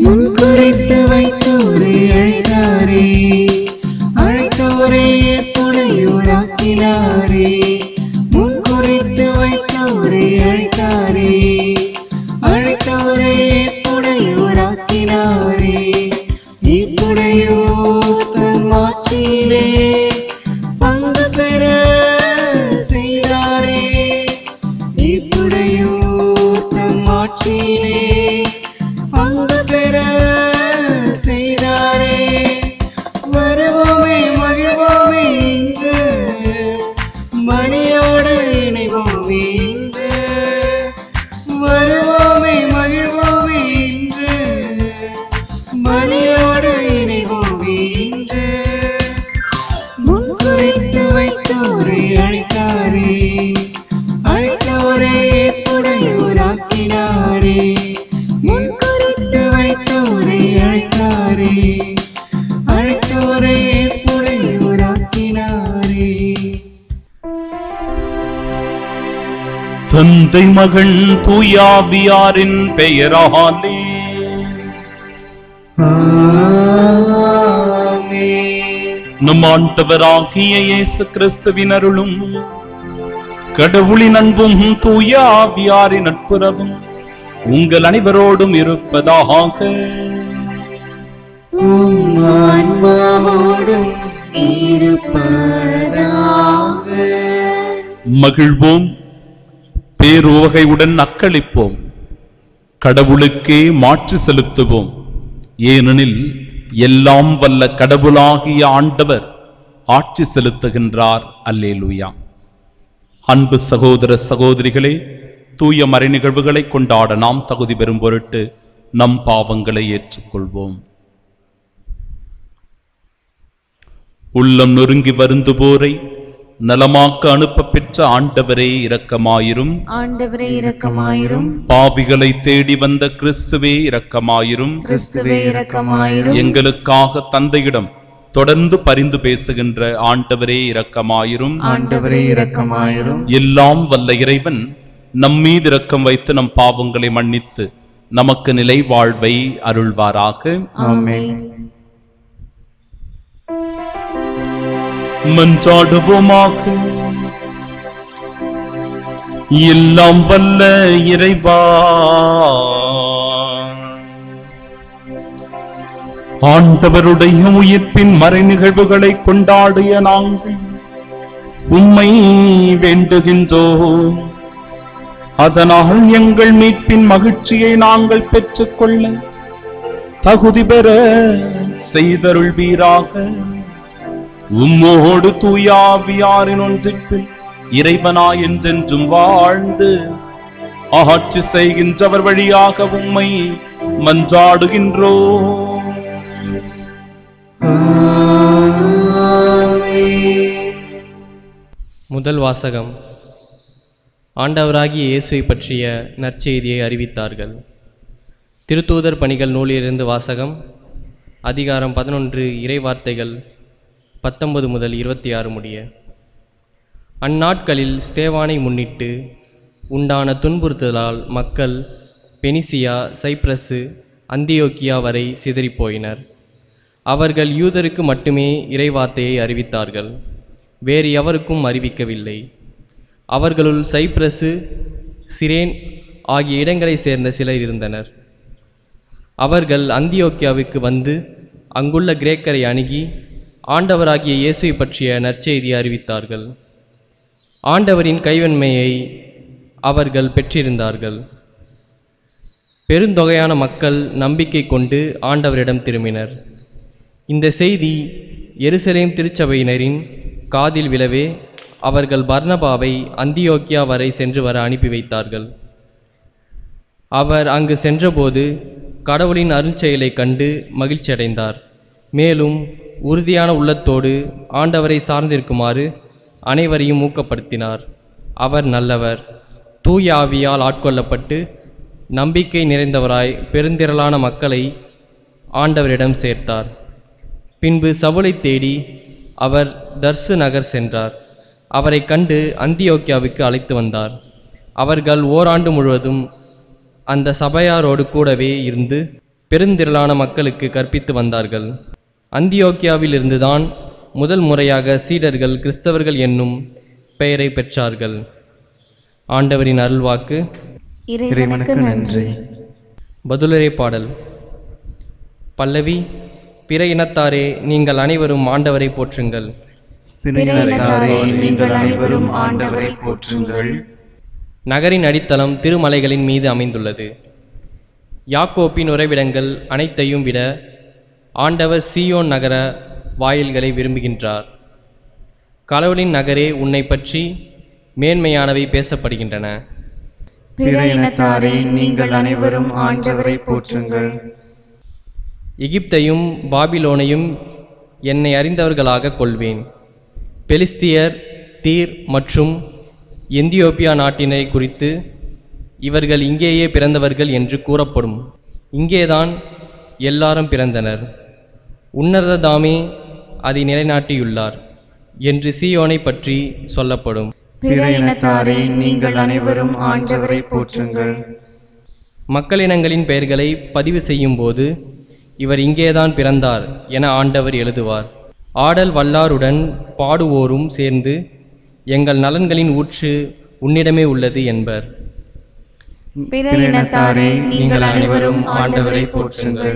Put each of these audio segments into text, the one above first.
முன்குறித்து வைத்தோரை அழைத்தாரே அழைத்தோரை துணையூராக்கினாரே முன்குறித்து வைத்தோரை அழைத்தாரே அழைத்தோரை துணையூராக்கினாரே இப்புடையோர் தன் மாட்சியிலே பங்கு பெற செய்தாரே இப்புடையோர் தம் ஆட்சியிலே பங்கு பெற செய்தாரே வருவோமே மகிழ்வோமே இன்று மணியோடு இணைவோமே இன்று வருவோமே மகிழ்வோமே இன்று மணியோடு இணைவோமே இன்று முன்குறித்து வைத்தோரை அழைத்தாரே அழைத்தோரை ஏற்புடையோராக்கினாரே முன்குறித்து வைத்தோரை அழைத்தாரே அழைத்தோரை ஏற்புடையோராக்கினாரே தந்தை மகன் தூயாவியாரின் பெயராலே ஆமென். நம் ஆண்டவராகிய இயேசு கிறிஸ்துவின் அருளும் கடவுளின் அன்பும் தூயாவியாரின் நட்புறவும் உங்கள் அனைவரோடும் இருப்பதாக உம் ஆன்மாவோடும் இருப்பதாக மகிழ்வோம் பேருவகையுடன் அக்களிப்போம் கடவுளுக்கே மாட்சி செலுத்துவோம் ஏனெனில் எல்லாம் வல்ல கடவுளாகிய ஆண்டவர் ஆட்சி செலுத்துகின்றார் அல்லேலூயா அன்பு சகோதர சகோதரிகளே தூய மறை நிகழ்வுகளை கொண்டாட நாம் தகுதி பெறும் பொருட்டு நம் பாவங்களை ஏற்றுக்கொள்வோம் உள்ளம் நொறுங்கி வருந்துபோரை நலமாக்க அனுப்ப பெற்ற ஆண்டவரே இரக்கமாயிரும் ஆண்டவரே இரக்கமாயிரும் பாவிகளை தேடி வந்த கிறிஸ்துவே இரக்கமாயிரும் கிறிஸ்துவே இரக்கமாயிரும் எங்களுக்காக தந்தையிடம் தொடர்ந்து பரிந்து பேசுகின்ற ஆண்டவரே இரக்கமாயிரும் ஆண்டவரே இரக்கமாயிரும் எல்லாம் வல்ல இறைவன் நம்மீது இரக்கம் வைத்து நம் பாவங்களை மன்னித்து நமக்கு நிலை வாழ்வை அருள்வாராக ஆமென் மன்றாடுவோமாக எல்லாம் வல்ல இறைவா ஆண்டவருடைய உயிர்ப்பின் மறை நிகழ்வுகளை கொண்டாடிய நாங்கள் உம்மை வேண்டுகின்றோம் அதனால் எங்கள் மீட்பின் மகிழ்ச்சியை நாங்கள் பெற்றுக்கொள்ள தகுதி பெற செய்தருள்வீராக உம்மோடு தூயாவியாரின் ஒன்றிப்பில் இறைவனா என்றென்றும் வாழ்ந்து ஆட்சி செய்கின்றவர் வழியாக உம்மை மன்றாடுகின்றோ முதல் வாசகம் ஆண்டவராகிய இயேசுவை பற்றிய நற்செய்தியை அறிவித்தார்கள் திருத்தூதர் பணிகள் நூலிலிருந்து வாசகம் அதிகாரம் பதினொன்று இறைவார்த்தைகள் பத்தொன்பது முதல் இருபத்தி ஆறு முடிய அந்நாட்களில் ஸ்தேவானை முன்னிட்டு உண்டான துன்புறுத்தலால் மக்கள் பெனிசியா சைப்ரஸு அந்தியோக்கியா வரை சிதறிப்போயினர் அவர்கள் யூதருக்கு மட்டுமே இறைவார்த்தையை அறிவித்தார்கள் வேறு எவருக்கும் அறிவிக்கவில்லை அவர்களுள் சைப்ரஸு சிரேன் ஆகிய இடங்களைச் சேர்ந்த சிலர் இருந்தனர் அவர்கள் அந்தியோக்கியாவுக்கு வந்து அங்குள்ள கிரேக்கரை அணுகி ஆண்டவராகிய இயேசுவை பற்றிய நற்செய்தியை அறிவித்தார்கள் ஆண்டவரின் கைவன்மையை அவர்கள் பெற்றிருந்தார்கள் பெருந்தொகையான மக்கள் நம்பிக்கை கொண்டு ஆண்டவரிடம் திரும்பினர் இந்த செய்தி எருசலேம் திருச்சபையினரின் காதில் விழவே அவர்கள் பர்னபாவை அந்தியோக்கியா வரை சென்று வர அனுப்பி வைத்தார்கள் அவர் அங்கு சென்றபோது கடவுளின் அருட்செயலைக் கண்டு மகிழ்ச்சியடைந்தார் மேலும் உறுதியான உள்ளத்தோடு ஆண்டவரை சார்ந்திருக்குமாறு அனைவரையும் ஊக்கப்படுத்தினார் அவர் நல்லவர் தூய ஆவியால் ஆட்கொள்ளப்பட்டு நம்பிக்கை நிறைந்தவராய் பெருந்திரளான மக்களை ஆண்டவரிடம் சேர்த்தார் பின்பு சவுலை தேடி அவர் தர்சு நகர் சென்றார் அவரை கண்டு அந்தியோக்கியாவுக்கு அழைத்து வந்தார் அவர்கள் ஓராண்டு முழுவதும் அந்த சபையாரோடு கூடவே இருந்து பெருந்திரளான மக்களுக்கு கற்பித்து வந்தார்கள் அந்தியோக்கியாவில் இருந்துதான் முதல் முறையாக சீடர்கள் கிறிஸ்தவர்கள் என்னும் பெயரை பெற்றார்கள் ஆண்டவரின் அருள்வாக்கு இறைவனுக்கு நன்றி பதிலுரை பாடல் பல்லவி பிற இனத்தாரே நீங்கள் அனைவரும் ஆண்டவரை போற்றுங்கள் பிறையினத்தாரே நீங்கள் அனைவரும் ஆண்டவரை போற்றுங்கள் நகரின் அடித்தளம் திருமலைகளின் மீது அமைந்துள்ளது யாக்கோப்பின் உறைவிடங்கள் அனைத்தையும் விட ஆண்டவர் சீயோன் நகர வாயில்களை விரும்புகின்றார் கடவுளின் நகரே உன்னை பற்றி மேன்மையானவை பேசப்படுகின்றன பிறையினத்தாரே நீங்கள் அனைவரும் ஆண்டவரை போற்றுங்கள் எகிப்தையும் பாபிலோனையும் என்னை அறிந்தவர்களாக கொள்வேன் பெலிஸ்தியர் தீர் மற்றும் எந்தியோப்பியா நாட்டினை குறித்து இவர்கள் இங்கேயே பிறந்தவர்கள் என்று கூறப்படும் இங்கேதான் எல்லாரும் பிறந்தனர் உன்னததாமே அதை நிலைநாட்டியுள்ளார் என்று சீயோனை பற்றி சொல்லப்படும் பிறையினத்தாரே நீங்கள் அனைவரும் ஆண்டவரை போற்றுங்கள் மக்களினங்களின் பெயர்களை பதிவு செய்யும்போது இவர் இங்கேதான் பிறந்தார் என ஆண்டவர் எழுதுவார் ஆடல் வல்லாருடன் பாடுவோரும் சேர்ந்து எங்கள் நலன்களின் ஊற்று உன்னிடமே உள்ளது என்பர் பிறையினத்தாரே நீங்கள் அனைவரும் ஆண்டவரை போற்றுங்கள்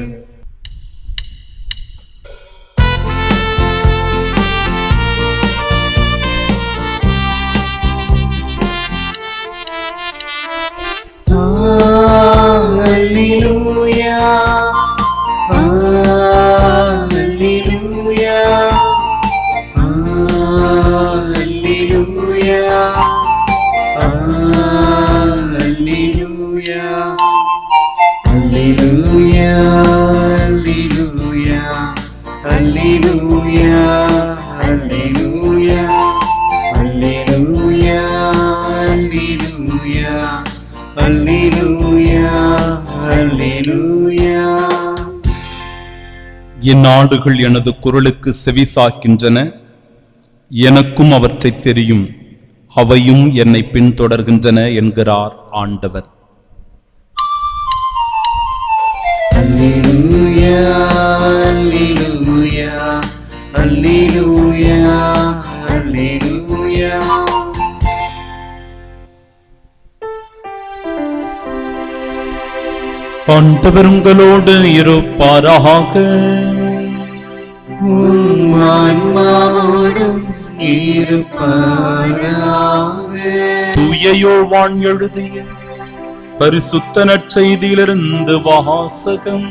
Hallelujah. Hallelujah. Hallelujah. Hallelujah. Hallelujah. Hallelujah. Hallelujah. Hallelujah. Hallelujah. Hallelujah. Hallelujah. Hallelujah. இந்நாடுகள் எனது குரலுக்கு செவிசாக்கின்றன எனக்கும் அவற்றை தெரியும் அவையும் என்னை பின்தொடர்கின்றன என்கிறார் ஆண்டவர் Hallelujah. Hallelujah. Hallelujah. Hallelujah. ஆண்டவர் உங்களோடு இருப்பாராக உம் ஆன்மாவோடும் இருப்பாராக தூய யோவான் எழுதிய பரிசுத்த நற்செய்தியிலிருந்து வாசகம்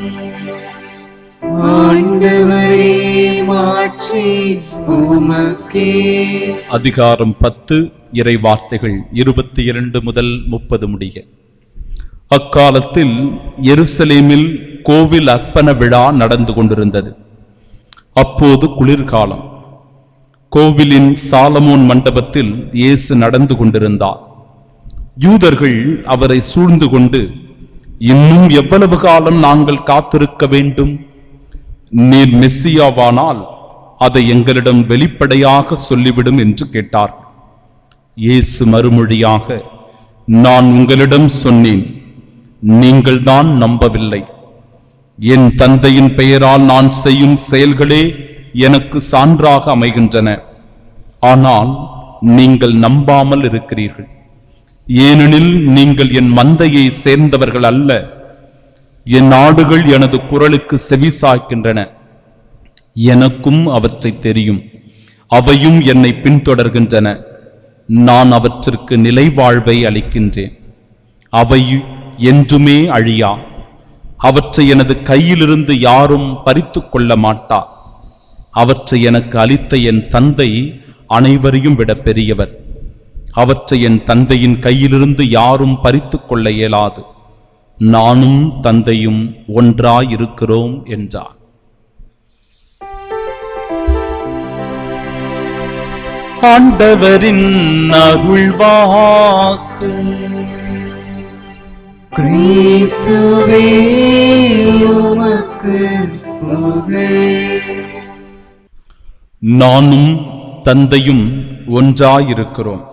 ஆண்டவரே மாற்றி உமக்கே அதிகாரம் பத்து இறை வார்த்தைகள் இருபத்தி இரண்டு முதல் முப்பது முடிய அக்காலத்தில் எருசலேமில் கோவில் அர்ப்பண விழா நடந்து கொண்டிருந்தது அப்போது குளிர்காலம் கோவிலின் சாலமோன் மண்டபத்தில் இயேசு நடந்து கொண்டிருந்தார் யூதர்கள் அவரை சூழ்ந்து கொண்டு இன்னும் எவ்வளவு காலம் நாங்கள் காத்திருக்க வேண்டும் நீர் மெஸ்ஸியாவானால் அதை எங்களிடம் வெளிப்படையாக சொல்லிவிடும் என்று கேட்டார் இயேசு மறுமொழியாக நான் உங்களிடம் சொன்னேன் நீங்கள்தான் நம்பவில்லை என் தந்தையின் பெயரால் நான் செய்யும் செயல்களே எனக்கு சான்றாக அமைகின்றன ஆனால் நீங்கள் நம்பாமல் இருக்கிறீர்கள் ஏனெனில் நீங்கள் என் மந்தையை சேர்ந்தவர்கள் அல்ல என் ஆடுகள் எனது குரலுக்கு செவிசாய்க்கின்றன எனக்கும் அவற்றை தெரியும் அவையும் என்னை பின்தொடர்கின்றன நான் அவற்றிற்கு நிலை வாழ்வை அளிக்கின்றேன் அவை என்றுமே அழியா அவற்றை எனது கையிலிருந்து யாரும் பறித்துக் கொள்ள மாட்டார் அவற்றை எனக்கு அளித்த என் தந்தை அனைவரையும் விட பெரியவர் அவற்றை என் தந்தையின் கையிலிருந்து யாரும் பறித்துக் கொள்ள இயலாது நானும் தந்தையும் ஒன்றாயிருக்கிறோம் என்றார் ஆண்டவரின் அருள்வாக்கு கிறிஸ்துவே உமக்கு புகழ் நானும் தந்தையும் ஒன்றாயிருக்கிறோம்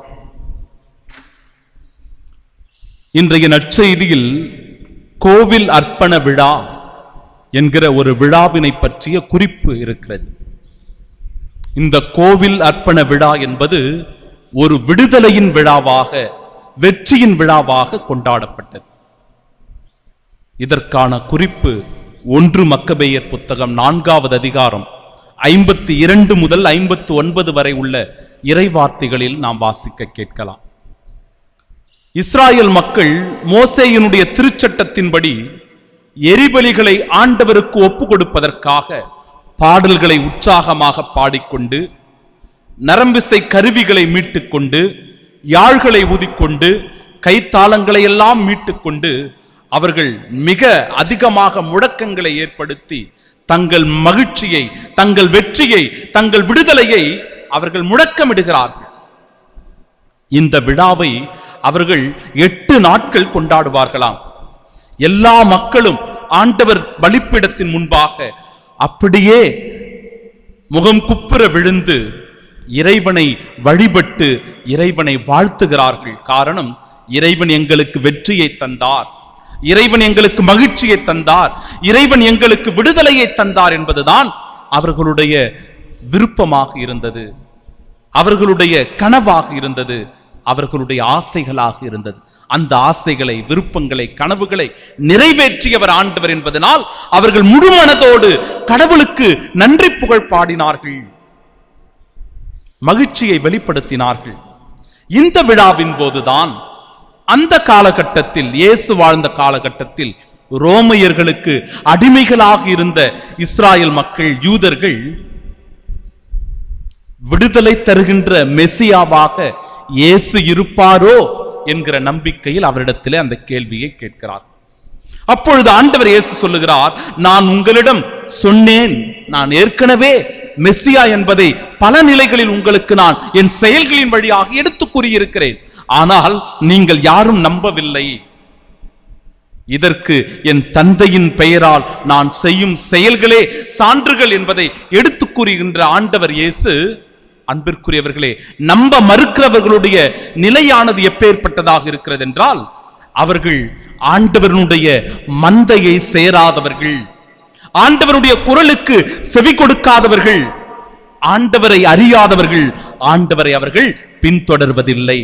இன்றைய நற்செய்தியில் கோவில் அர்ப்பண விழா என்கிற ஒரு விழாவினை பற்றிய குறிப்பு இருக்கிறது இந்த கோவில் அர்ப்பண விழா என்பது ஒரு விடுதலையின் விழாவாக வெற்றியின் விழாவாக கொண்டாடப்பட்டது இதற்கான குறிப்பு ஒன்று மக்கபேயர் புத்தகம் நான்காவது அதிகாரம் ஐம்பத்தி இரண்டு முதல் ஐம்பத்து ஒன்பது வரை உள்ள இறைவார்த்தைகளில் நாம் வாசிக்க கேட்கலாம் இஸ்ராயல் மக்கள் மோசேயினுடைய திருச்சட்டத்தின்படி எரிபலிகளை ஆண்டவருக்கு ஒப்பு கொடுப்பதற்காக பாடல்களை உற்சாகமாக பாடிக்கொண்டு நரம்பிசை கருவிகளை மீட்டுக்கொண்டு யாழ்களை ஊதிக்கொண்டு கைத்தாளங்களை எல்லாம் மீட்டுக்கொண்டு அவர்கள் மிக அதிகமாக முழக்கங்களை ஏற்படுத்தி தங்கள் மகிழ்ச்சியை தங்கள் வெற்றியை தங்கள் விடுதலையை அவர்கள் முழக்கமிடுகிறார்கள் இந்த விழாவை அவர்கள் எட்டு நாட்கள் கொண்டாடுவார்களாம் எல்லா மக்களும் ஆண்டவர் பலிப்பிடத்தின் முன்பாக அப்படியே முகம் குப்புற விழுந்து இறைவனை வழிபட்டு இறைவனை வாழ்த்துகிறார்கள் காரணம் இறைவன் எங்களுக்கு வெற்றியை தந்தார் இறைவன் எங்களுக்கு மகிழ்ச்சியை தந்தார் இறைவன் எங்களுக்கு விடுதலையை தந்தார் என்பதுதான் அவர்களுடைய விருப்பமாக இருந்தது அவர்களுடைய கனவாக இருந்தது அவர்களுடைய ஆசைகளாக இருந்தது அந்த ஆசைகளை விருப்பங்களை கனவுகளை நிறைவேற்றியவர் ஆண்டவர் என்பதனால் அவர்கள் முழு மனதோடு கடவுளுக்கு நன்றி புகழ் பாடினார்கள் மகிழ்ச்சியை வெளிப்படுத்தினார்கள் இந்த விழாவின் போதுதான் அந்த காலகட்டத்தில் இயேசு வாழ்ந்த காலகட்டத்தில் ரோமையர்களுக்கு அடிமைகளாக இருந்த இஸ்ராயல் மக்கள் யூதர்கள் விடுதலை தருகின்ற மெசியாவாக இயேசு இருப்பாரோ என்கிற நம்பிக்கையில் அவரிடத்திலே அந்த கேள்வியை கேட்கிறார் அப்பொழுது ஆண்டவர் இயேசு சொல்லுகிறார் நான் உங்களிடம் சொன்னேன் நான் ஏற்கனவே மெஸ்ஸியா என்பதை பல நிலைகளில் உங்களுக்கு நான் என் செயல்களின் வழியாக எடுத்து கூறியிருக்கிறேன் ஆனால் நீங்கள் யாரும் நம்பவில்லை இதற்கு என் தந்தையின் பெயரால் நான் செய்யும் செயல்களே சான்றுகள் என்பதை எடுத்து கூறுகின்ற ஆண்டவர் இயேசு அன்பிற்குரியவர்களே நம்ப மறுக்கிறவர்களுடைய நிலையானது எப்பேற்பட்டதாக இருக்கிறது என்றால் அவர்கள் ஆண்டவனுடைய மந்தையை சேராதவர்கள் ஆண்டவருடைய குரலுக்கு செவி கொடுக்காதவர்கள் ஆண்டவரை அறியாதவர்கள் ஆண்டவரை அவர்கள் பின்தொடர்வதில்லை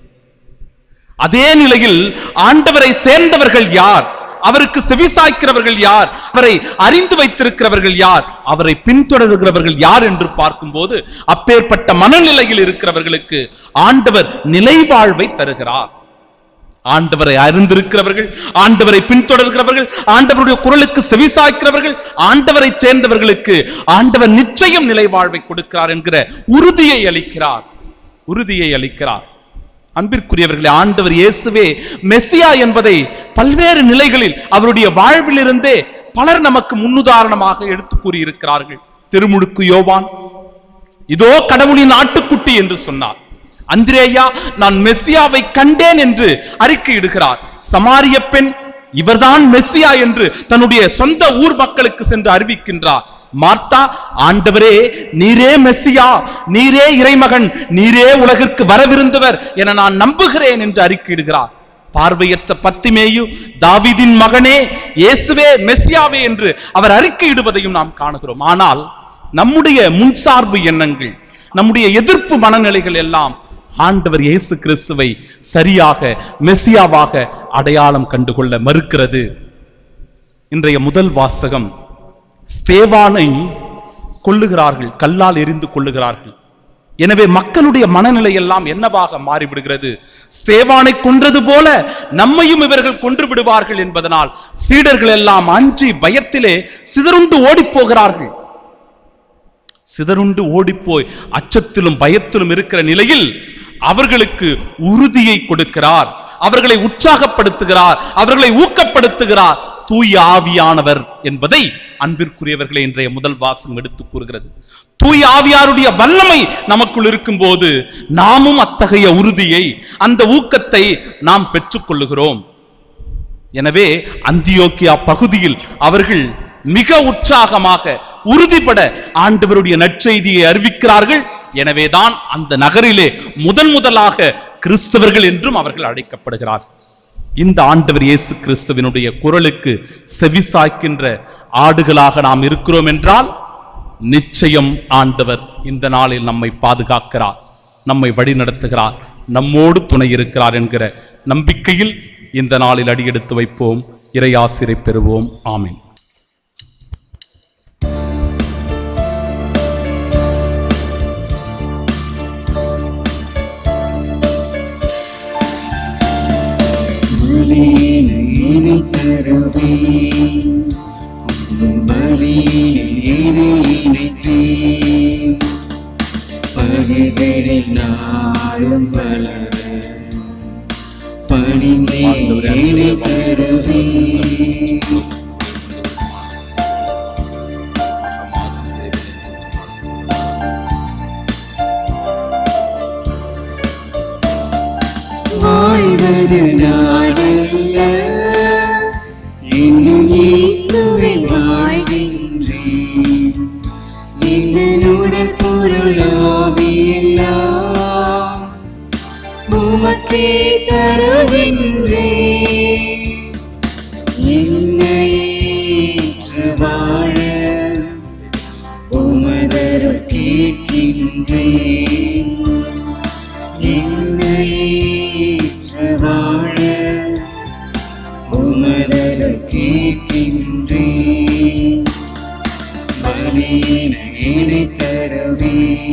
அதே நிலையில் ஆண்டவரை சேர்ந்தவர்கள் யார் அவருக்கு செவிசாய்க்கிறவர்கள் யார் அவரை அறிந்து வைத்திருக்கிறவர்கள் யார் அவரை பின்தொடர்கிறவர்கள் யார் என்று பார்க்கும்போது அப்பேற்பட்ட மனநிலையில் இருக்கிறவர்களுக்கு ஆண்டவர் நிலைவாழ்வை தருகிறார் ஆண்டவரை அறிந்திருக்கிறவர்கள் ஆண்டவரை பின்தொடர்கிறவர்கள் ஆண்டவருடைய குரலுக்கு செவிசாய்க்கிறவர்கள் ஆண்டவரை சேர்ந்தவர்களுக்கு ஆண்டவர் நிச்சயம் நிலைவாழ்வை கொடுக்கிறார் என்கிற உறுதியை அளிக்கிறார் உறுதியை அளிக்கிறார் அன்பிற்குரியவர்களே ஆண்டவர் இயேசுவே மெஸ்ஸியா என்பதை பல்வேறு நிலைகளில் அவருடைய வாழ்விலிருந்தே பலர் நமக்கு முன்னுதாரணமாக எடுத்து கூறியிருக்கிறார்கள் திருமுழுக்கு யோவான் இதோ கடவுளின் ஆட்டுக்குட்டி என்று சொன்னார் அந்திரேயா நான் மெஸ்ஸியாவை கண்டேன் என்று அறிக்கையிடுகிறார் சமாரிய பெண் இவர்தான் மெஸ்ஸியா என்று தன்னுடைய சொந்த ஊர் மக்களுக்கு சென்று அறிவிக்கின்றார் மார்த்தா ஆண்டவரே நீரே மெஸ்ஸியா நீரே இறைமகன் நீரே உலகிற்கு வரவிருந்தவர் என நான் நம்புகிறேன் என்று அறிக்கையிடுகிறார் பார்வையற்ற பத்திமேயு தாவீதின் மகனே இயேசுவே மெஸ்ஸியாவே என்று அவர் அறிக்கையிடுவதையும் நாம் காணுகிறோம் ஆனால் நம்முடைய முன்சார்பு எண்ணங்கள் நம்முடைய எதிர்ப்பு மனநிலைகள் எல்லாம் ஆண்டவர் இயேசு கிறிஸ்துவை சரியாக மெஸ்ஸியாவாக அடையாளம் கண்டுகொள்ள மறுக்கிறது இன்றைய முதல் வாசகம் ஸ்தேவானை கொல்லுகிறார்கள் கல்லால் எரிந்து கொல்லுகிறார்கள் எனவே மக்களுடைய மனநிலை எல்லாம் என்னவாக மாறிவிடுகிறது ஸ்தேவானை கொன்றது போல நம்மையும் இவர்கள் கொன்று விடுவார்கள் என்பதனால் சீடர்கள் எல்லாம் அஞ்சி பயத்திலே சிதறுண்டு ஓடிப் போகிறார்கள் சிதறுண்டு ஓடிப்போய் அச்சத்திலும் பயத்திலும் இருக்கிற நிலையில் அவர்களுக்கு உறுதியை கொடுக்கிறார் அவர்களை உற்சாகப்படுத்துகிறார் அவர்களை ஊக்கப்படுத்துகிறார் தூய ஆவியானவர் என்பதை அன்பிற்குரியவர்களை இன்றைய முதல் வாசகம் எடுத்து கூறுகிறது தூய ஆவியாருடைய வல்லமை நமக்குள் இருக்கும்போது நாமும் அத்தகைய உறுதியை அந்த ஊக்கத்தை நாம் பெற்றுக்கொள்ளுகிறோம் எனவே அந்தியோக்கியா பகுதியில் அவர்கள் மிக உற்சாகமாக உறுதிப்பட ஆண்டவருடைய நற்செய்தியை அறிவிக்கிறார்கள் எனவேதான் அந்த நகரிலே முதன் முதலாக கிறிஸ்தவர்கள் என்றும் அவர்கள் அழைக்கப்படுகிறார்கள் இந்த ஆண்டவர் இயேசு கிறிஸ்துவினுடைய குரலுக்கு செவிசாய்க்கின்ற ஆடுகளாக நாம் இருக்கிறோம் என்றால் நிச்சயம் ஆண்டவர் இந்த நாளில் நம்மை பாதுகாக்கிறார் நம்மை வழிநடத்துகிறார் நம்மோடு துணை இருக்கிறார் என்கிற நம்பிக்கையில் இந்த நாளில் அடியெடுத்து வைப்போம் இறையாசிரை பெறுவோம் ஆமென் பலியினை தருவே பலியில் இணை இணைத்தே பகைகளில் நாளும் வளர பணிந்தே இணை தருவே வாழ்வது நாடல்ல இன்னும் இயேசுவை வாழ்கின்றேன் என்னுடன் பொருளாவியெல்லாம் உமக்கே தருகின்றேன் என்னை ஏற்று வாழ உமதருள் கேட்கின்றேன் என்னை ஏற்று வாழ உமதருள் கேட்கின்றேன் பலியினை இணை தருவே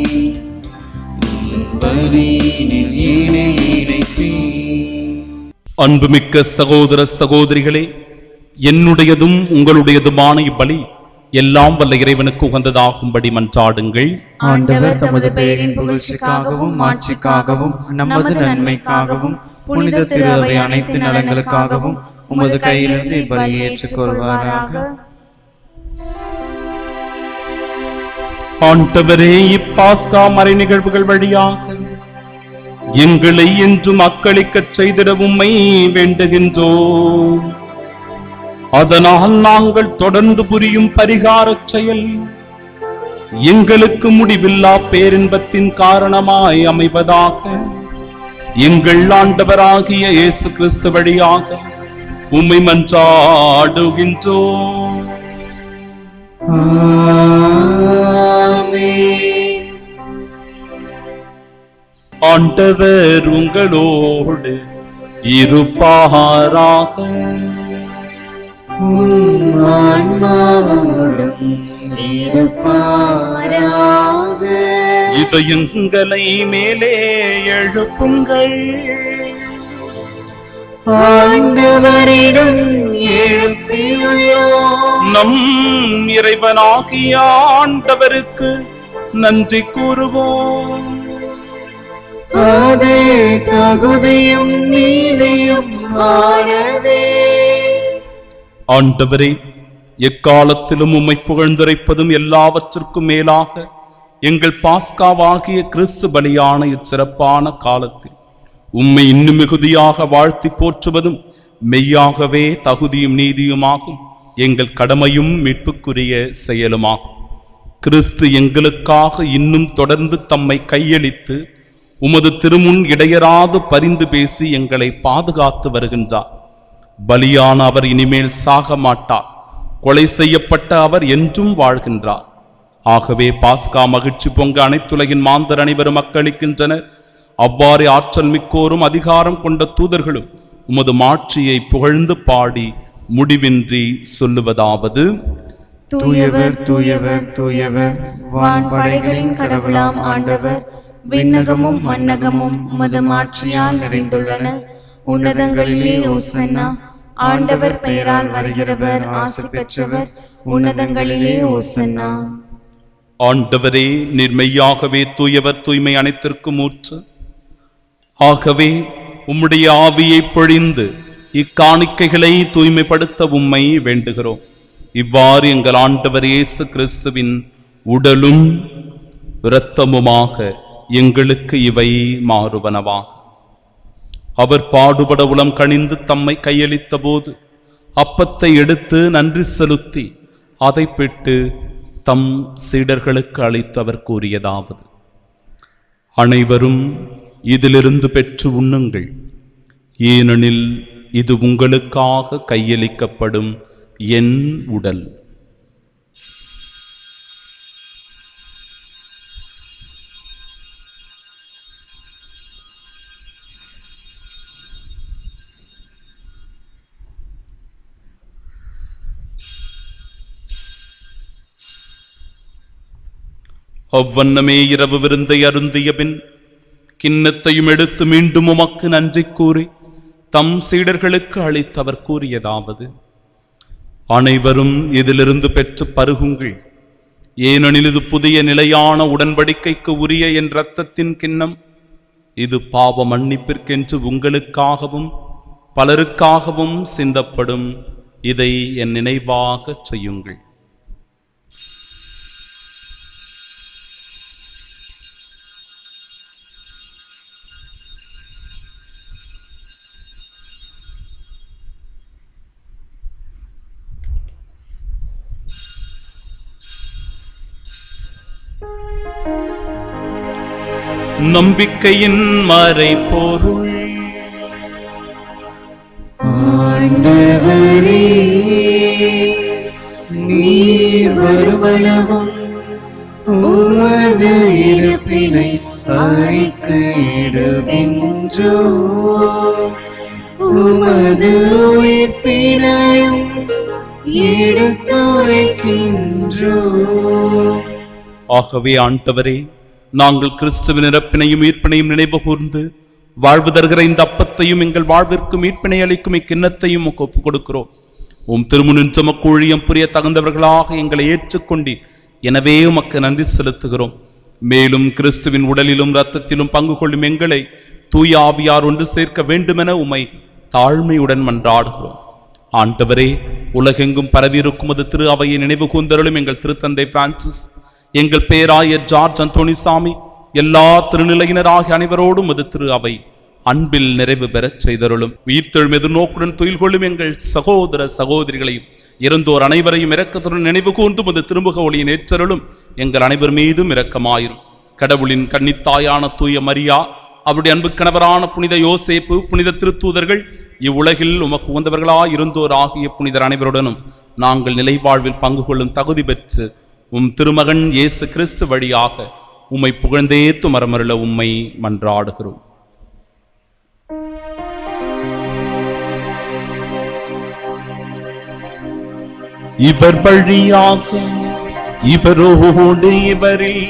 பலியினில் இணை இணைப்பேன் அன்புமிக்க சகோதர சகோதரிகளே என்னுடையதும் உங்களுடையதுமான இப்பலி எல்லாம் வல்ல இறைவனுக்கு உகந்ததாகும்படி மன்றாடுங்கள் ஆண்டவர் தமது பெயரின் புகழ்ச்சிக்காகவும் மாட்சிக்காகவும் நமது நன்மைக்காகவும் புனித திரு அவை அனைத்து நலங்களுக்காகவும் உமது கையிலிருந்து இப்பலி ஏற்றுக்கொள்வாராக ஆண்டவரே இப்பாஸ்கா மறை நிகழ்வுகள் வழியாக எங்களை என்றும் அக்களிக்கச் செய்திட உம்மை வேண்டுகின்றோம் அதனால் நாங்கள் தொடர்ந்து புரியும் பரிகாரச் செயல் எங்களுக்கு முடிவில்லா பேரின்பத்தின் காரணமாய் அமைவதாக எங்கள் ஆண்டவராகிய இயேசு கிறிஸ்து வழியாக உம்மை மன்றாடுகின்றோம் ஆமென் ஆண்டவர் உங்களோடு இருப்பாராக உம் ஆன்மாவோடும் இருப்பாராக இதயங்களை மேலே எழுப்புங்கள் ஆண்டவரிடம் எழுப்பியுள்ளோம் நம் இறைவனாகிய ஆண்டவருக்கு நன்றி கூறுவோம் அது தகுதியும் நீதியும் ஆனதே ஆண்டவரே எக்காலத்திலும் உம்மை புகழ்ந்துரைப்பதும் எல்லாவற்றிற்கும் மேலாக எங்கள் பாஸ்காவாகிய கிறிஸ்து பலியான இச்சிறப்பான காலத்தில் உம்மை இன்னும் மிகுதியாக வாழ்த்தி போற்றுவதும் மெய்யாகவே தகுதியும் நீதியுமாகும் எங்கள் கடமையும் மீட்புக்குரிய செயலுமாகும் கிறிஸ்து எங்களுக்காக இன்னும் தொடர்ந்து தம்மை கையளித்து உமது திருமுன் இடையராது பரிந்து பேசி எங்களை பாதுகாத்து வருகின்றார் பலியான அவர் இனிமேல் சாக மாட்டார் கொலை செய்யப்பட்ட அவர் என்றும் வாழ்கின்றார் ஆகவே பாஸ்கா மகிழ்ச்சி பொங்க அனைத்துலகின் மாந்தர் அனைவரும் அக்களிக்கின்றனர் அவ்வாறு ஆற்றல் மிக்கோரும் அதிகாரம் கொண்ட தூதர்களும் உமது மாட்சியை புகழ்ந்து பாடி முடிவின்றி சொல்லுவதாவது தூயவர் தூயவர் தூயவர் வான்படைகளின் கடவுளாம் ஆண்டவர் விண்ணகமும் மன்னகமும் உமது மாட்சியால் நிறைந்துள்ளன உன்னதங்களிலே ஓசன்னா ஆண்டவர் பெயரால் வருகிறவர் ஆசி பெற்றவர் உன்னதங்களிலே ஓசன்னா ஆண்டவரே நிர்மையாகவே தூயவர் தூய்மை அனைத்திற்கும் ஊற்று ஆகவே உம்முடைய ஆவியை பொழிந்து இக்காணிக்கைகளை தூய்மைப்படுத்த உம்மை வேண்டுகிறோம் இவ்வாறு எங்கள் ஆண்டவர் இயேசு கிறிஸ்துவின் உடலும் இரத்தமுமாக எங்களுக்கு இவை மாறுவனவாக அவர் பாடுபட உளம் கனிந்து தம்மை கையளித்த போது அப்பத்தை எடுத்து நன்றி செலுத்தி அதை பெற்று தம் சீடர்களுக்கு அளித்து அவர் கூறியதாவது அனைவரும் இதிலிருந்து பெற்று உண்ணுங்கள் ஏனெனில் இது உங்களுக்காக கையளிக்கப்படும் என் உடல் அவ்வண்ணமே இரவு விருந்தை அருந்திய பின் கிண்ணத்தையும் எடுத்து மீண்டும் உமக்கு நன்றி கூறி தம் சீடர்களுக்கு அளித்தவர் கூறியதாவது அனைவரும் இதிலிருந்து பெற்று பருகுங்கள் ஏனெனில் இது புதிய நிலையான உடன்படிக்கைக்கு உரிய என் இரத்தத்தின் கிண்ணம் இது பாவ மன்னிப்பிற்கென்று உங்களுக்காகவும் பலருக்காகவும் சிந்தப்படும் இதை என் நினைவாகச் செய்யுங்கள் நம்பிக்கையின் மறைபொருள் ஆண்டவரே நீர் வருமளவும் உமது இருப்பினை அழிக்கிடுகின்றோ உமது உயிர்ப்பினையும் எடுத்துரைக்கின்றோ ஆகவே ஆண்டவரே நாங்கள் கிறிஸ்துவின் இறப்பினையும் மீட்பினையும் நினைவு கூர்ந்து வாழ்வு தருகிற இந்த அப்பத்தையும் எங்கள் வாழ்விற்கு மீட்பினை அளிக்கும் இக்கிண்ணத்தையும் உமக்கு ஒப்புக் கொடுக்கிறோம் உம் திருமுனின்ற ஊழியம் புரிய தகுந்தவர்களாக எங்களை ஏற்றுக்கொண்டீர் எனவே உமக்கு நன்றி செலுத்துகிறோம் மேலும் கிறிஸ்துவின் உடலிலும் இரத்தத்திலும் பங்கு கொள்ளும் எங்களை தூய ஆவியார் ஒன்று சேர்க்க வேண்டுமென உமை தாழ்மையுடன் மன்றாடுகிறோம் ஆண்டவரே உலகெங்கும் பரவியிருக்கும் அது திரு அவையை நினைவு கூர்ந்தருளும் எங்கள் திருத்தந்தை பிரான்சிஸ் எங்கள் பேராயர் ஜார்ஜ் அந்தோணிசாமி எல்லா திருநிலையினராகிய அனைவரோடும் அது திரு அவை அன்பில் நிறைவு பெறச் செய்தருளும் உயிர்த்தெழும் எதிர்நோக்குடன் துயில் கொள்ளும் எங்கள் சகோதர சகோதரிகளையும் இறந்தோர் அனைவரையும் இரக்கத்துடன் நினைவு கூர்ந்தும் அது திருமுக ஒளியின் ஏற்றருளும் எங்கள் அனைவர் மீதும் இரக்கமாயிரும் கடவுளின் கன்னித்தாயான தூய மரியா அவருடைய அன்பு கணவரான புனித யோசேப்பு புனித திருத்தூதர்கள் இவ்வுலகில் உமக்கு உகந்தவர்களாய் இருந்தோர் ஆகிய புனிதர் அனைவருடனும் நாங்கள் நிலைவாழ்வில் பங்கு கொள்ளும் தகுதி பெற்று உம் திருமகன் இயேசு கிறிஸ்து வழியாக உம்மை புகழ்ந்தேத்து மரமருள உம்மை மன்றாடுகிறோம் இவர் வழியாக இவரோடு இவரில்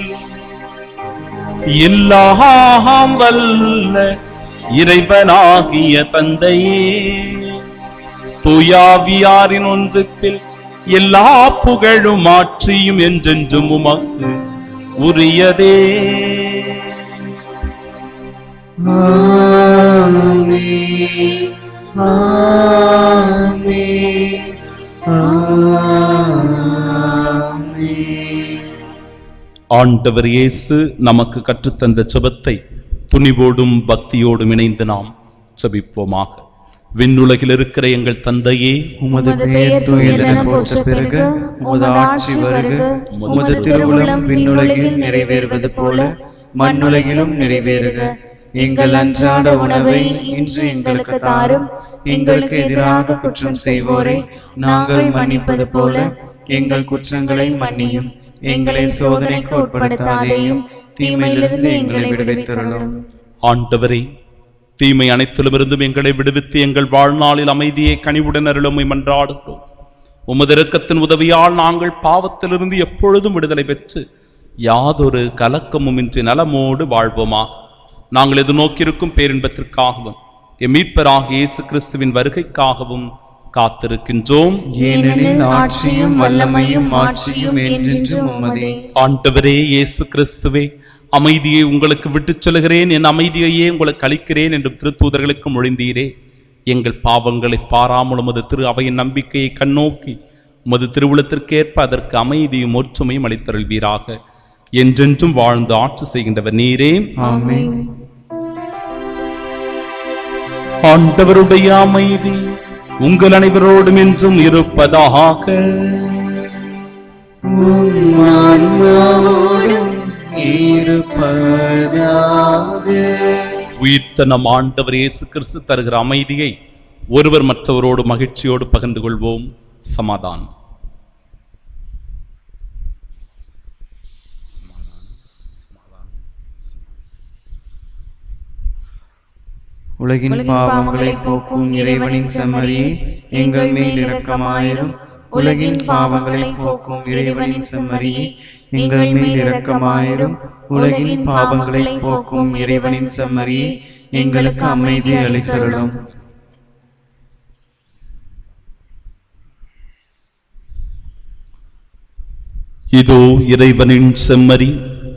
எல்லாம் வல்ல இறைவனாகிய தந்தையே தூயாவியாரின் ஒன்றுப்பில் எல்லா புகழும் ஆட்சியும் என்றென்றும் உமக்கு உரியதே ஆமென் ஆமென் ஆமென் ஆண்டவர் இயேசு நமக்கு கற்றுத்தந்த செபத்தை துணிவோடும் பக்தியோடும் இணைந்து நாம் செபிப்போமாக விண்ணுலகில் இருக்கிற எங்கள் தந்தையே உமது பெயர் தூயதென போற்ற பெருக உமது ஆட்சி வருக உமது திருவுளம் விண்ணுலகில் நிறைவேறுவது போல மண்ணுலகிலும் நிறைவேறுக எங்கள் அன்றாட உணவை இன்று எங்களுக்கு தாரும் எங்களுக்கு எதிராக குற்றம் செய்வோரை நாங்கள் மன்னிப்பது போல எங்கள் குற்றங்களை மன்னியும் எங்களை சோதனைக்கு உட்படுத்தாதேயும் தீமையிலிருந்து எங்களை விடுவித்தருளும் ஆண்டவரே தீமை அனைத்திலுமிருந்தும் எங்களை விடுவித்து எங்கள் வாழ்நாளில் அமைதியை கனிவுடன் அருளுமை மன்றாடுகிறோம் உமது இரக்கத்தின் உதவியால் நாங்கள் பாவத்திலிருந்து எப்பொழுதும் விடுதலை பெற்று யாதொரு கலக்கமுமின்றி நலமோடு வாழ்வோமாக நாங்கள் எதிர்நோக்கியிருக்கும் பேரின்பத்திற்காகவும் எம் மீட்பராகிய இயேசு கிறிஸ்துவின் வருகைக்காகவும் காத்திருக்கின்றோம் ஏனெனில் ஆட்சியும் வல்லமையும் மாட்சியும் என்றென்றும் உமதே ஆண்டவரே இயேசு கிறிஸ்துவே அமைதியை உங்களுக்கு விட்டுச் சொல்கிறேன் என் அமைதியையே உங்களுக்கு அளிக்கிறேன் என்றும் திருத்தூதர்களுக்கு மொழிந்தீரே எங்கள் பாவங்களை பாராமல் உமது திரு அவையின் நம்பிக்கையை கண்ணோக்கி உமது திருவுளத்திற்கேற்ப அதற்கு அமைதியும் ஒற்றுமையும் அளித்தருள்வீராக என்றென்றும் வாழ்ந்து ஆட்சி செய்கின்றவர் நீரே ஆமென் ஆண்டவருடைய அமைதி உங்கள் அனைவரோடும் என்றும் இருப்பதாக உம் ஆன்மாவோடும் இருப்பதாக உயிர்த்த நம் ஆண்டவர் இயேசு கிறிஸ்து தருகிற அமைதியை ஒருவர் மற்றவரோடு மகிழ்ச்சியோடு பகிர்ந்து கொள்வோம் சமாதானம் உலகின் பாவங்களை போக்கும் இறைவனின் செம்மறியே எங்கள் மேல் இரக்கமாயிரும் உலகின் பாவங்களை போக்கும் இறைவனின் செம்மறியே எங்கள் மேல் இரக்கமாயிரும் உலகின் பாவங்களை போக்கும் இறைவனின் செம்மறியே எங்களுக்கு அமைதி அளித்தருளும் இதோ இறைவனின் செம்மறி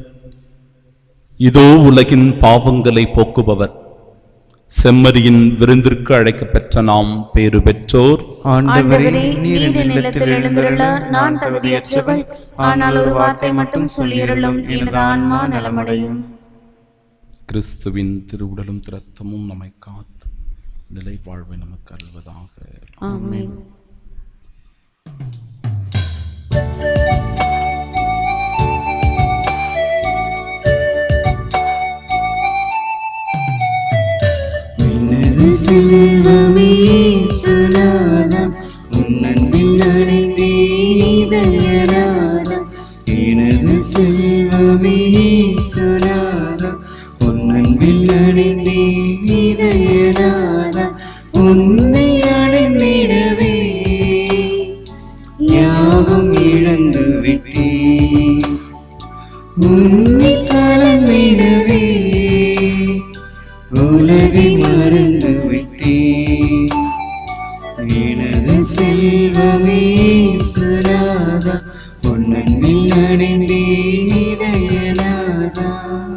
இதோ உலகின் பாவங்களை போக்குபவர் செம்மறியின் விருந்திற்கு அழைக்கப்பெற்ற நாம் பேறு பெற்றோர் ஆண்டவரே நீர் என் இல்லத்தில் எழுந்தருள நான் தகுதியற்றவள் ஆனால் ஒரு வார்த்தை மட்டும் சொல்லியருளும் எனது ஆன்மா நலமடையும் கிறிஸ்துவின் திருவுடலும் திரத்தமும் நம்மை காத்து நிலை வாழ்வை நமக்கு அல்வதாக ஆமென் விண்ணது செல்வமே சுனாதம் உன்னன்பில் அடைந்தேன் இதயநாதம் எனது செல்வமே சுனாதம் உன்னன்பில் அடைந்தேன் இதயநாதம் உன்னை அடைந்திடவே யாவும் இழந்து விட்டேன் உன்னை கலந்திடவே உலகை மறந்து விட்டேன் எனது செல்வமே சுனாதா உன்னன்பில் அடைந்தேன் இதயநாதா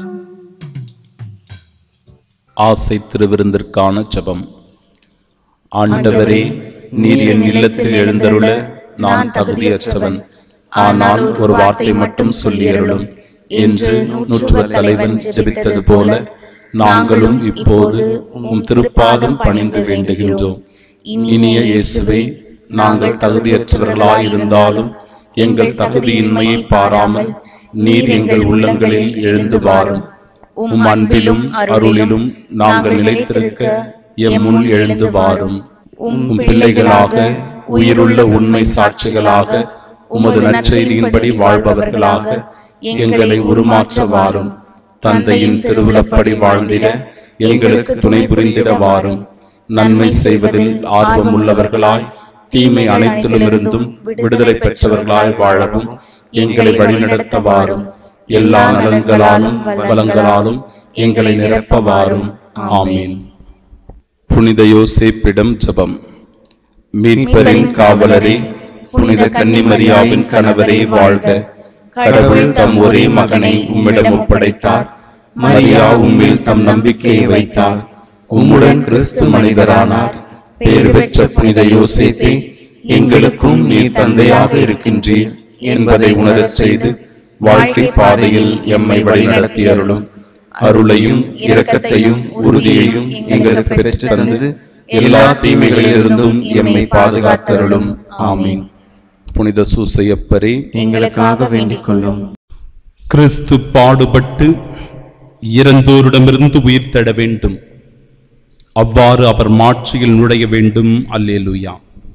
ஆசை திருவிருந்திற்கான ஜெபம் ஆண்டவரே நீர் என் இல்லத்தில் எழுந்தருள நான் தகுதியற்றவன் ஆனால் ஒரு வார்த்தை மட்டும் சொல்லியருளும் என்று நூற்றுவ தலைவன் ஜெபித்தது போல நாங்களும் இப்போது உம் திருப்பாதம் பணிந்து வேண்டுகின்றோம் இனிய இயேசுவே நாங்கள் தகுதியற்றவர்களாயிருந்தாலும் எங்கள் தகுதியின்மையை பாராமல் நீர் எங்கள் உள்ளங்களில் எழுந்து வாரும் உம் அன்பிலும் அருளிலும் நாங்கள் நிலைத்திருக்க எம் முன் எழுந்து வாரும் உம் பிள்ளைகளாக உயிருள்ள உண்மை சாட்சிகளாக உமது நற்செய்தியின்படி வாழ்பவர்களாக எங்களை உருமாற்ற வாரும் தந்தையின் திருவிழப்படி வாழ்ந்திட எங்களுக்கு துணை புரிந்திட வாரும் நன்மை செய்வதில் ஆர்வம் உள்ளவர்களாய் தீமை அனைத்திலுமிருந்தும் விடுதலை பெற்றவர்களாய் வாழவும் எங்களை வழிநடத்த வாரும் எல்லா நலன்களாலும் வளங்களாலும் எங்களை நிரப்ப வாரும் ஆமீன் புனித யோசேப்பிடம் ஜெபம் மீட்பரின் காவலரே புனித கன்னிமரியாவின் கணவரே வாழ்க கடவுள் தம் ஒரே மகனை உம்மிடம் ஒப்படைத்தார் மரியா உம்மில் தம் நம்பிக்கையை வைத்தார் உம்முடன் கிறிஸ்து மனிதரானார் பேறு பெற்ற புனித யோசேப்பே எங்களுக்கும் நீர் தந்தையாக இருக்கின்றீர் என்பதை உணரச் செய்து வாழ்க்கை பாதையில் எம்மை வழிநடத்தி அருளும் அருளையும் இரக்கத்தையும் உறுதியையும் எங்களுக்கு பெற்று தந்து எல்லா தீமைகளிலிருந்தும் எம்மை பாதுகாத்தருளும் ஆமீன் புனித சூசையப்பரே எங்களுக்காக வேண்டிக் கொள்ளும் கிறிஸ்து பாடுபட்டு இறந்தோரிடமிருந்து உயிர் தட வேண்டும் அவ்வாறு அவர் மாட்சியில் நுழைய வேண்டும் அல்லேலுயா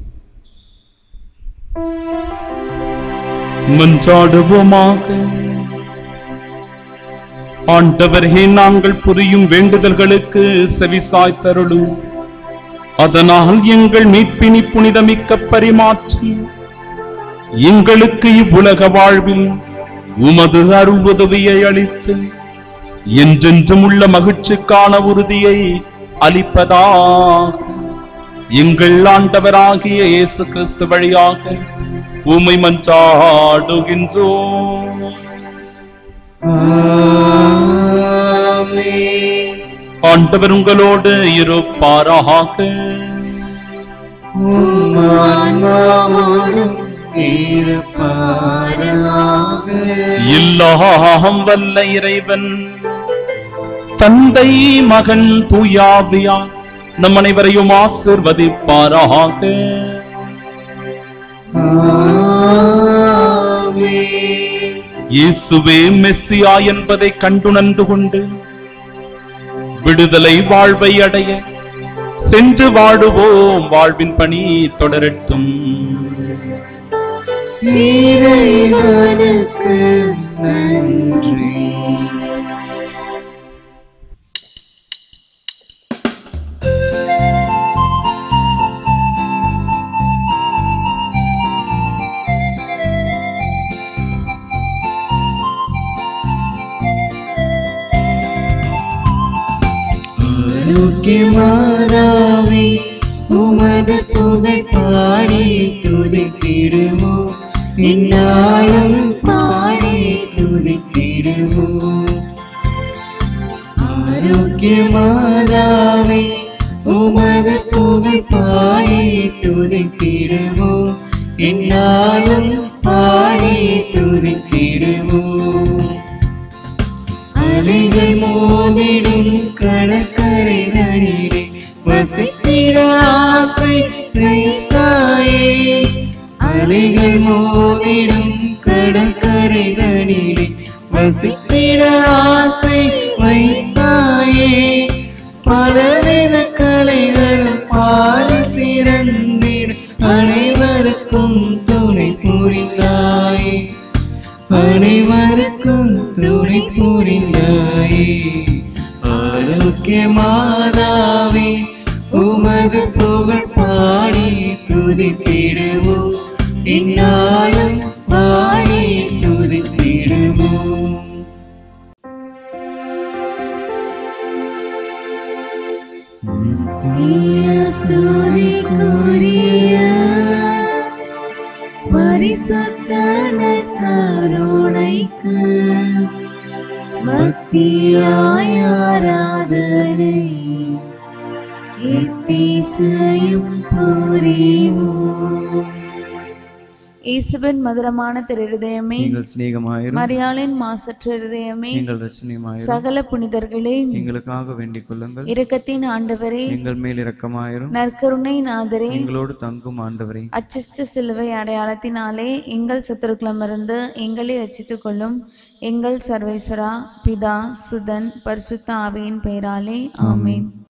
மன்றாடுவோமாக ஆண்டவரே நாங்கள் புரியும் வேண்டுதல்களுக்கு செவிசாய்த்தருளும் அதனால் எங்கள் மீட்பினி புனிதமிக்க பரிமாற்றி எங்களுக்கு இவ்வுலக வாழ்வில் உமது அருள் உதவியை அளித்து என்றென்றும் உள்ள மகிழ்ச்சிக்கான உறுதியை அளிப்பதாக எங்கள் ஆண்டவராகிய இயேசு கிறிஸ்து வழியாக உமை மன்றாடுகின்றோம் ஆமென். ஆண்டவர் உங்களோடு இருப்பாராக உம் ஆன்மாவோடும் இருப்பாராக. எல்லாம் வல்ல இறைவன் தந்தை மகன் தூயாவியா நம் அனைவரையும் ஆசிர்வதிப்பாராக ஆமென். இயேசுவே மெஸ்ஸியா என்பதை கண்டுணர்ந்து கொண்டு விடுதலை வாழ்வை அடைய சென்று வாடுவோம் வாழ்வின் பணி தொடரட்டும் இறைவனுக்கு நன்றி ஆரோக்கியமாதாவே உமது புகழ் பாடி துதித்திடுவோம் இந்நாளும் பாடி துதித்திடுவோம் ஆரோக்கியமாதாவே உமது புகழ் பாடி துதித்திடுவோம் இந்நாளும் பாடி துதித்திடுவோம் அலைகள் மோதிடும் கடற்கரை தனிலே வசித்திட ஆசை செய்தாயே அலைகள் மோதிடும் கடற்கரை தனிலே வசித்திட ஆசை வைத்தாயே பலவித கலைகளும் பால் சிறந்திட அனைவருக்கும் துணை புரிந்தாயே அனைவருக்கும் துணை புரிந்தாயே ஆரோக்கிய மாதாவே உமது புகழ் பாடி துதித்திடுவோம் இந்நாளும் பாடி துதித்திடுவோம் நித்திய ஸ்துதிக்குரிய பரிசுத்தன கருணைக்கு பக்தியாய் ஆராதனை எத்தீசையும் புரிவோம் இயேசுவின் மதுரமான திருதயமே எங்கள் சிநேகமாயிரும் மரியாளின் மாசற்ற இருதயமே எங்கள் ரசனியமாயிரும் சகல புனிதர்களே எங்களுக்காக வேண்டிக் கொள்ளுங்கள் இரக்கத்தின் ஆண்டவரே எங்கள் மேல் இரக்கமாயிரும் நற்கருணை நாதரே எங்களோடு தங்கும் ஆண்டவரே அச்சிஷ்ட சிலுவை அடையாளத்தினாலே எங்கள் சத்துருக்களமிருந்து எங்களை ரட்சித்துக் கொள்ளும் எங்கள் சர்வேஸ்வரா பிதா சுதன் பரிசுத்த ஆவியின் பெயராலே ஆமென்